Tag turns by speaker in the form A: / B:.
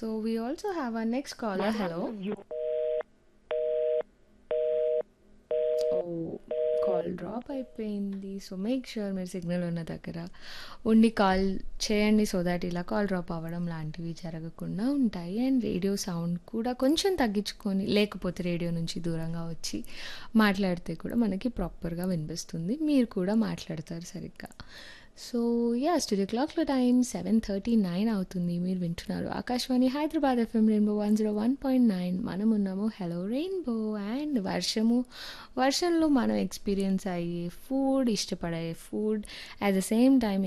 A: so we also have a next caller hello oh call drop అయిపోయింది so make sure మీరు signal ఉన్న దగ్గర ఉండి కాల్ చేయండి సో దాట్ ఇలా కాల్ డ్రాప్ అవ్వడం లాంటివి జరగకుండా ఉంటాయి అండ్ రేడియో సౌండ్ కూడా కొంచెం తగ్గించుకొని లేకపోతే రేడియో నుంచి దూరంగా వచ్చి మాట్లాడితే కూడా మనకి ప్రాపర్గా వినిపిస్తుంది మీరు కూడా మాట్లాడతారు సరిగ్గా సో యా స్టూడియో క్లాక్లో టైం సెవెన్ థర్టీ నైన్ అవుతుంది మీరు వింటున్నారు Akashvani Hyderabad FM rainbow one zero one point nine మనం ఉన్నాము హలో రెయిన్బో అండ్ వర్షము వర్షంలో మనం ఎక్స్పీరియన్స్ అయ్యే ఫుడ్ ఇష్టపడే food at the same time